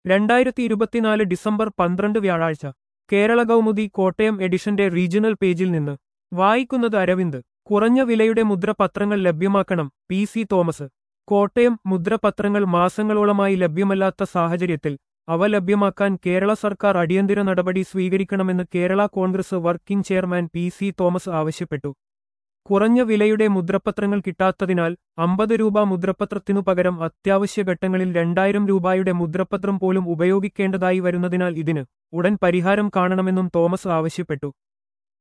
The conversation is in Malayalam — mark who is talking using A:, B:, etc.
A: രണ്ടായിരത്തി ഇരുപത്തിനാല് ഡിസംബർ പന്ത്രണ്ട് വ്യാഴാഴ്ച കേരള കൗമുദി കോട്ടയം എഡിഷന്റെ റീജിയണൽ പേജിൽ നിന്ന് വായിക്കുന്നത് അരവിന്ദ് കുറഞ്ഞ വിലയുടെ മുദ്രപത്രങ്ങൾ ലഭ്യമാക്കണം പി സി തോമസ് കോട്ടയം മുദ്രപത്രങ്ങൾ മാസങ്ങളോളമായി ലഭ്യമല്ലാത്ത സാഹചര്യത്തിൽ അവ ലഭ്യമാക്കാൻ കേരള സർക്കാർ അടിയന്തര നടപടി സ്വീകരിക്കണമെന്ന് Kerala Congress working chairman P C Thomas ആവശ്യപ്പെട്ടു കുറഞ്ഞ വിലയുടെ മുദ്രപത്രങ്ങൾ കിട്ടാത്തതിനാൽ അമ്പത് രൂപ മുദ്രപത്രത്തിനു പകരം അത്യാവശ്യ ഘട്ടങ്ങളിൽ രണ്ടായിരം രൂപയുടെ മുദ്രപത്രം പോലും ഉപയോഗിക്കേണ്ടതായി വരുന്നതിനാൽ ഇതിന് ഉടൻ പരിഹാരം കാണണമെന്നും തോമസ് ആവശ്യപ്പെട്ടു